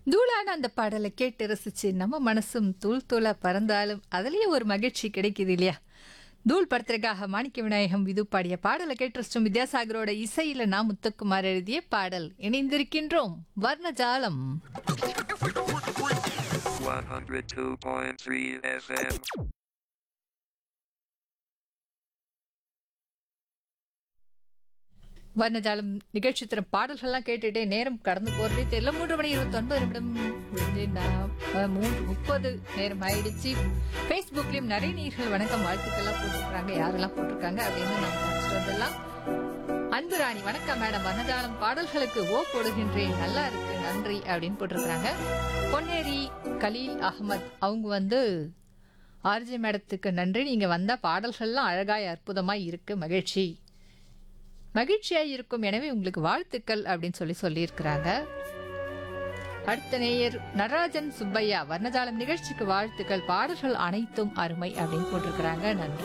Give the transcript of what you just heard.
தூளான அந்த பாடலை கேட்டு ரசிச்சு நம்ம மனசும் தூள் தூளா பறந்தாலும் அதுலயே ஒரு மகிழ்ச்சி கிடைக்குது இல்லையா தூள் படத்திற்காக மாணிக்க விநாயகம் விது பாடிய பாடலை கேட்டு ரசிச்சோம் வித்யாசாகரோட இசையில நான் முத்துக்குமார் எழுதிய பாடல் இணைந்திருக்கின்றோம் வர்ணஜாலம் 102.3 FM. வர்ணஜாலம் நிகழ்ச்சி தரும் பாடல்கள்லாம் கேட்டுட்டே நேரம் கடந்து போறதே தெரியல மூன்று மணி இருபத்தி ஒன்பது நிமிடம் முடிஞ்சு நான், அஹ், மூன்று முப்பது நேரம் ஆயிடுச்சு ஃபேஸ்புக்லயும் நிறைய நீர்கள் வணக்கம் வாழ்த்துக்கள்லாம் போட்டிருக்காங்க யாரெல்லாம் போட்டிருக்காங்க அப்படின்னு நான் முடிச்சுட்டு வந்துடலாம் அன்பு ராணி வணக்கம் மேடம் வர்ணஜாலம் பாடல்களுக்கு ஓ போடுகின்றேன் நல்லா இருக்கு நன்றி அப்படின்னு போட்டிருக்காங்க பொன்னேரி கலீல் அகமத் அவங்க வந்து ஆர்ஜி மேடத்துக்கு நன்றி நீங்க வந்த பாடல்கள்லாம் அழகாய் அற்புதமாய் இருக்கு மகிழ்ச்சி மகிழ்ச்சியாய் இருக்கும் எனவே உங்களுக்கு வாழ்த்துக்கள் அப்படின்னு சொல்லி சொல்லியிருக்கிறாங்க அடுத்த நேயர் நடராஜன் சுப்பையா வர்ணஜாலம் நிகழ்ச்சிக்கு வாழ்த்துக்கள் பாடல்கள் அனைத்தும் அருமை அப்படின்னு போட்டிருக்கிறாங்க நன்றி